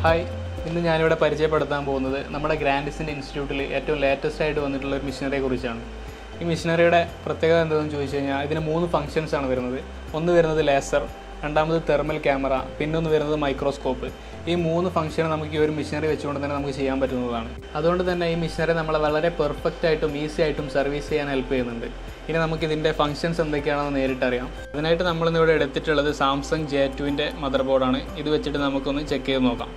hi ഇന്ന് ഞാനിവിടെ പരിചയപ്പെടുത്താൻ പോകുന്നത് നമ്മുടെ ഗ്രാൻഡിസിൻ്റെ ഇൻസ്റ്റിറ്റ്യൂട്ടിൽ ഏറ്റവും ലേറ്റസ്റ്റ് ആയിട്ട് വന്നിട്ടുള്ള ഒരു മിഷനറിയെ കുറിച്ചാണ് ഈ മിഷനറിയുടെ പ്രത്യേകത എന്താണെന്ന് ചോദിച്ചു കഴിഞ്ഞാൽ ഇതിന് മൂന്ന് ഫങ്ഷൻസ് ആണ് വരുന്നത് ഒന്ന് വരുന്നത് ലേസർ രണ്ടാമത് തെർമൽ ക്യാമറ പിന്നെ ഒന്ന് വരുന്നത് മൈക്രോസ്കോപ്പ് ഈ മൂന്ന് ഫംഗ്ഷൻ നമുക്ക് ഈ ഒരു മിഷനറി വെച്ചുകൊണ്ട് തന്നെ നമുക്ക് ചെയ്യാൻ പറ്റുന്നതാണ് അതുകൊണ്ട് തന്നെ ഈ മിഷനറി നമ്മളെ വളരെ പെർഫെക്റ്റ് ആയിട്ടും ഈസി ആയിട്ടും സർവീസ് ചെയ്യാൻ ഹെൽപ്പ് ചെയ്യുന്നുണ്ട് ഇനി നമുക്ക് ഇതിൻ്റെ ഫംഗ്ഷൻസ് എന്തൊക്കെയാണെന്ന് നേരിട്ടറിയാം അതിനായിട്ട് നമ്മളിന്ന് ഇവിടെ എടുത്തിട്ടുള്ളത് സാംസങ് ജെ ടുവിൻ്റെ മദർ ബോർഡാണ് ഇത് വെച്ചിട്ട് നമുക്കൊന്ന് ചെക്ക് ചെയ്ത് നോക്കാം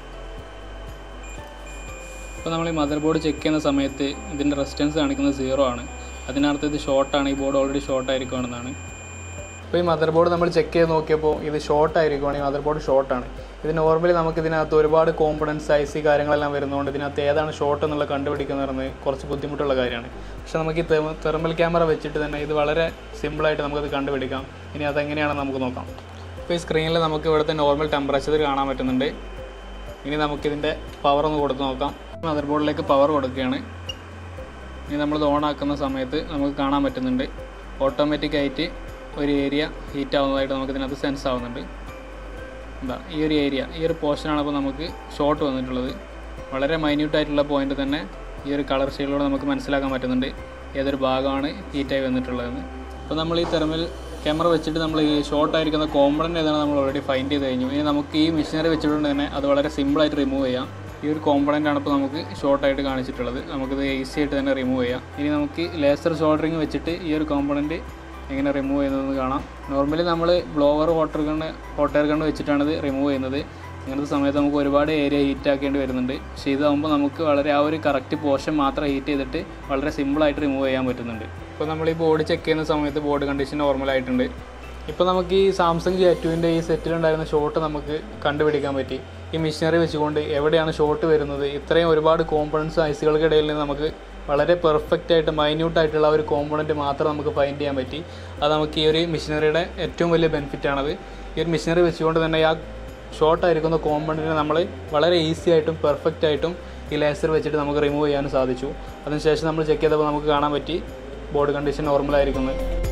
ഇപ്പോൾ നമ്മൾ ഈ മദർ ബോർഡ് ചെക്ക് ചെയ്യുന്ന സമയത്ത് ഇതിൻ്റെ റെസിസ്റ്റൻസ് കാണിക്കുന്നത് സീറോ ആണ് അതിനർത്ഥം ഇത് ഷോർട്ടാണ് ഈ ബോർഡ് ഓൾറെഡി ഷോർട്ട് ആയിരിക്കുവാണെന്നാണ് ഇപ്പോൾ ഈ മദർ ബോർഡ് നമ്മൾ ചെക്ക് ചെയ്ത് നോക്കിയപ്പോൾ ഇത് ഷോർട്ട് ആയിരിക്കുവാണ് ഈ മദർ ബോർഡ് ഷോർട്ടാണ് ഇത് നോർമലി നമുക്ക് ഇതിനകത്ത് ഒരുപാട് കോമ്പണൻസ് ഐ സി കാര്യങ്ങളെല്ലാം വരുന്നതുകൊണ്ട് ഇതിനകത്ത് ഏതാണ് ഷോർട്ട് എന്നുള്ള കണ്ടുപിടിക്കുന്നത് പറയുന്നത് കുറച്ച് ബുദ്ധിമുട്ടുള്ള കാര്യമാണ് പക്ഷേ നമുക്ക് ഈ തെർമൽ ക്യാമറ വെച്ചിട്ട് തന്നെ ഇത് വളരെ സിമ്പിളായിട്ട് നമുക്കത് കണ്ടുപിടിക്കാം ഇനി അതെങ്ങനെയാണെന്ന് നമുക്ക് നോക്കാം ഇപ്പോൾ ഈ സ്ക്രീനിൽ നമുക്ക് ഇവിടുത്തെ നോർമൽ ടെമ്പറേച്ചർ കാണാൻ പറ്റുന്നുണ്ട് ഇനി നമുക്കിതിൻ്റെ പവർ ഒന്ന് കൊടുത്ത് നോക്കാം മദർ ബോർഡിലേക്ക് പവർ കൊടുക്കുകയാണ് ഇനി നമ്മളിത് ഓൺ ആക്കുന്ന സമയത്ത് നമുക്ക് കാണാൻ പറ്റുന്നുണ്ട് ഓട്ടോമാറ്റിക്കായിട്ട് ഒരു ഏരിയ ഹീറ്റ് ആവുന്നതായിട്ട് നമുക്ക് ഇതിനകത്ത് സെൻസ് ആവുന്നുണ്ട് എന്താ ഈ ഒരു ഏരിയ ഈ ഒരു പോർഷനാണ് അപ്പോൾ നമുക്ക് ഷോർട്ട് വന്നിട്ടുള്ളത് വളരെ മൈന്യൂട്ടായിട്ടുള്ള പോയിന്റ് തന്നെ ഈ ഒരു കളർ ഷെയ്ഡിലൂടെ നമുക്ക് മനസ്സിലാക്കാൻ പറ്റുന്നുണ്ട് ഏതൊരു ഭാഗമാണ് ഹീറ്റായി വന്നിട്ടുള്ളതെന്ന് അപ്പോൾ നമ്മൾ ഈ തെർമൽ ക്യാമറ വെച്ചിട്ട് നമ്മൾ ഈ ഷോർട്ട് ആയിരിക്കുന്ന കോമ്പണൻ്റ് ഏതാണ് നമ്മൾ ഓൾറെഡി ഫൈൻഡ് ചെയ്ത് കഴിഞ്ഞു ഇനി നമുക്ക് ഈ മെഷീനറി വെച്ചിട്ടുണ്ട് തന്നെ അത് വളരെ സിമ്പിളായിട്ട് റിമൂവ് ചെയ്യാം ഈ ഒരു കോമ്പണൻ്റ് ആണ് ഇപ്പോൾ നമുക്ക് ഷോർട്ടായിട്ട് കാണിച്ചിട്ടുള്ളത് നമുക്കിത് ഈസി ആയിട്ട് തന്നെ റിമൂവ് ചെയ്യാം ഇനി നമുക്ക് ലേസർ ഷോൾഡറിങ് വെച്ചിട്ട് ഈ ഒരു കോമ്പണൻറ്റ് എങ്ങനെ റിമൂവ് ചെയ്യുന്നതെന്ന് കാണാം നോർമലി നമ്മൾ blower water gun hot air gun വെച്ചിട്ടാണ് ഇത് റിമൂവ് ചെയ്യുന്നത് അങ്ങനത്തെ സമയത്ത് നമുക്ക് ഒരുപാട് ഏരിയ ഹീറ്റ് ആക്കേണ്ടി വരുന്നുണ്ട് പക്ഷേ ഇതാകുമ്പോൾ നമുക്ക് വളരെ ആ ഒരു കറക്റ്റ് പോർഷൻ മാത്രം ഹീറ്റ് ചെയ്തിട്ട് വളരെ സിമ്പിളായിട്ട് റിമൂവ് ചെയ്യാൻ പറ്റുന്നുണ്ട് ഇപ്പോൾ നമ്മൾ ഈ ബോർഡ് ചെക്ക് ചെയ്യുന്ന സമയത്ത് ബോർഡ് കണ്ടീഷൻ നോർമലായിട്ടുണ്ട് ഇപ്പോൾ നമുക്ക് ഈ സാംസങ് ജെ ടുവിൻ്റെ ഈ സെറ്റിലുണ്ടായിരുന്ന ഷോട്ട് നമുക്ക് കണ്ടുപിടിക്കാൻ പറ്റി ഈ മിഷനറി വെച്ചുകൊണ്ട് എവിടെയാണ് ഷോട്ട് വരുന്നത് ഇത്രയും ഒരുപാട് കോമ്പണൻസ് ഐസികൾക്കിടയിൽ നിന്ന് നമുക്ക് വളരെ പെർഫെക്റ്റ് ആയിട്ട് മൈന്യൂട്ട് ആയിട്ടുള്ള ഒരു കോമ്പണൻറ്റ് മാത്രം നമുക്ക് ഫൈൻഡ് ചെയ്യാൻ പറ്റി അത് നമുക്ക് ഈ ഒരു മിഷനറിയുടെ ഏറ്റവും വലിയ ബെനിഫിറ്റ് ആണത് ഈ ഒരു മിഷനറി വെച്ചുകൊണ്ട് തന്നെ ആ ഷോർട്ട് ആയിരിക്കുന്ന കോമ്പണൻറ്റിനെ നമ്മൾ വളരെ ഈസി ആയിട്ടും പെർഫെക്റ്റ് ആയിട്ടും ഈ ലേസർ വെച്ചിട്ട് നമുക്ക് റിമൂവ് ചെയ്യാൻ സാധിച്ചു അതിനുശേഷം നമ്മൾ ചെക്ക് ചെയ്തപ്പോൾ നമുക്ക് കാണാൻ പറ്റി ബോർഡ് കണ്ടീഷൻ നോർമലായിരിക്കുന്നത്